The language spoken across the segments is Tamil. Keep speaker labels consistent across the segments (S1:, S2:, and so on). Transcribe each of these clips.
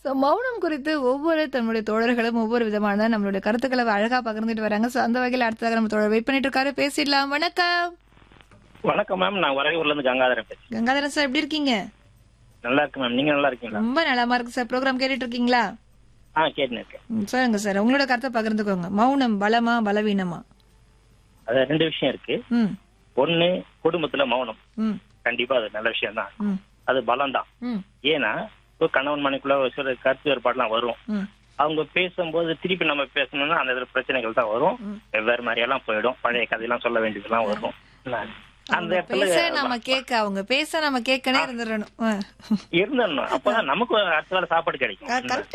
S1: சோ மௌனம் குறித்து ஒவ்வொரு தன்னுடைய தோழர்களும் ஒவ்வொரு விதமான நம்மளுடைய கருத்துக்களை அழகா பகிர்ந்துட்டு வராங்க சோ அந்த வகையில் அடுத்ததாக நம்ம தோழர் வெயிட் பண்ணிட்டு இருக்காரு பேசிடலாம் வணக்கம்
S2: வணக்கம் மேம் நான் உறையூர்ல இருந்து கங்காதரன் பேசுறேன்
S1: கங்காதரன் சார் எப்படி இருக்கீங்க
S2: நல்லா இருக்கு மேம் நீங்க நல்லா இருக்கீங்களா
S1: ரொம்ப நலமா இருக்கு சார் ப்ரோக்ராம் கேட்டுட்டு இருக்கீங்களா
S2: ஆ கேட்டுன்னு இருக்கேன்
S1: ம், சொல்லுங்க சார் உங்களோட கருத்தை பகிர்ந்துக்கோங்க மௌனம் பலமா பலவீனமா
S2: அது ரெண்டு விஷயம் இருக்கு
S1: ம்
S2: ஒண்ணு குடும்பத்துல மௌனம்
S1: ம்
S2: கண்டிப்பா அது நல்ல விஷயம் தான்
S1: ம்
S2: அது பலம் தான்
S1: ம்
S2: ஏன்னா ஒரு கணவன் மனைக்குள்ள ஒரு சில கருத்து வேறுபாடுலாம் வரும்
S1: ம்
S2: அவங்க பேசும்போது திருப்பி நம்ம பேசணும்னா அந்த இதுல பிரச்சனைகள் தான் வரும் வெவ்வேறு மாதிரி எல்லாம் போயிடும் பழைய கதையெல்லாம் சொல்ல வேண்டியதெல்லாம் வரும் என்ன? அந்த இடத்துல
S1: பேச நம்ம கேட்க அவங்க பேச நம்ம கேட்கனே இருந்துடணும் ஆ.
S2: இருந்துடணும் அப்பதான் நமக்கு அடுத்த வேலை சாப்பாடு கிடைக்கும்
S1: ஆ, correct.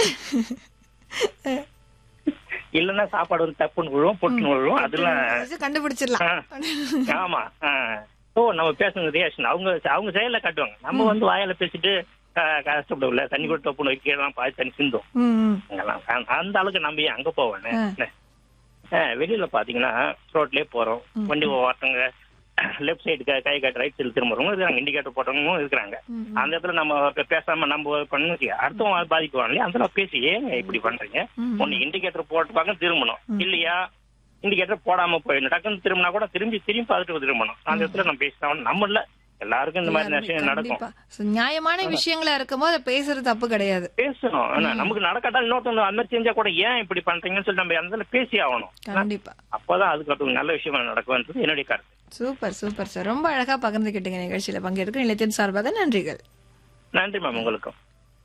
S2: இல்லன்னா சாப்பாடு ஒரு தப்புன்னு விழுவும் பொட்டுன்னு விழுவும் அதெல்லாம்
S1: வச்சு கண்டுபிடிச்சிடலாம்
S2: ஆ. ஆமா ஆ. ஓ நம்ம பேசுறது ரியாக்ஷன் அவங்க அவங்க செயல காட்டுவாங்க நம்ம வந்து வாயால பேசிட்டு க- கஷ்டப்படல தண்ணி கூட தப்பு கீழே பாதி தண்ணி சிந்தும்
S1: ம், ம்.
S2: அங்கெல்லாம். அந்த- அந்த அளவுக்கு நம்ம ஏன் அங்க போவேன் வெளியில பாத்தீங்கன்னா ரோட்லயே போறோம் வண்டி ஓட்டுறவங்க லெஃப்ட் சைடு கை காட்டு ரைட் சைடு திரும்புறவங்க இருக்கிறாங்க இண்டிகேட்டர் போட்டவங்களும் இருக்கிறாங்க அந்த இடத்துல நம்ம ஒருத்தர் பேசாம நம்ம பண்ணி அடுத்தவங்க பாதிக்குவாங்க இல்லையா அந்த இடத்துல பேசி ஏங்க இப்படி பண்றீங்க ஒண்ணு இண்டிகேட்டர் போட்டுப்பாங்க திரும்பணும் இல்லையா இண்டிகேட்டர் போடாம போயிடணும் டக்குன்னு திரும்பினா கூட திரும்பி திரும்பி பார்த்துட்டு திரும்பணும் அந்த இடத்துல நம்ம பேசினா நம்மள எல்லாருக்கும் இந்த மாதிரி விஷயம் நடக்கும்
S1: கண்டிப்பா So, நியாயமான விஷயங்களா இருக்கும்போது அதை பேசுறது தப்பு கிடையாது
S2: பேசணும் ஆனா, நமக்கு நடக்காட்டா இன்னொருத்தவங்க அந்த மாதிரி செஞ்சா கூட ஏன் இப்படி பண்றீங்கன்னு சொல்லி நம்ம அந்த இடத்துல பேசி ஆகணும்
S1: கண்டிப்பா
S2: அப்பதான் அதுக்கு அடுத்து நல்ல விஷயமா நடக்கும்ன்றது என்னுடைய கருத்து
S1: சூப்பர் சூப்பர் சார் ரொம்ப அழகா பகிர்ந்துக்கிட்டீங்க நிகழ்ச்சியில பங்கேற்க நிலையத்தின் சார்பாக நன்றிகள்
S2: நன்றி மேம் உங்களுக்கும்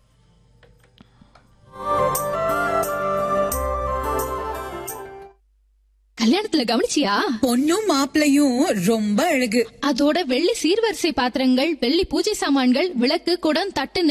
S3: கல்யாணத்துல கவனிச்சியா
S4: பொண்ணும் மாப்பிளையும் ரொம்ப அழகு
S3: அதோட வெள்ளி சீர்வரிசை பாத்திரங்கள் வெள்ளி பூஜை சாமான்கள் விளக்கு குடம் தட்டு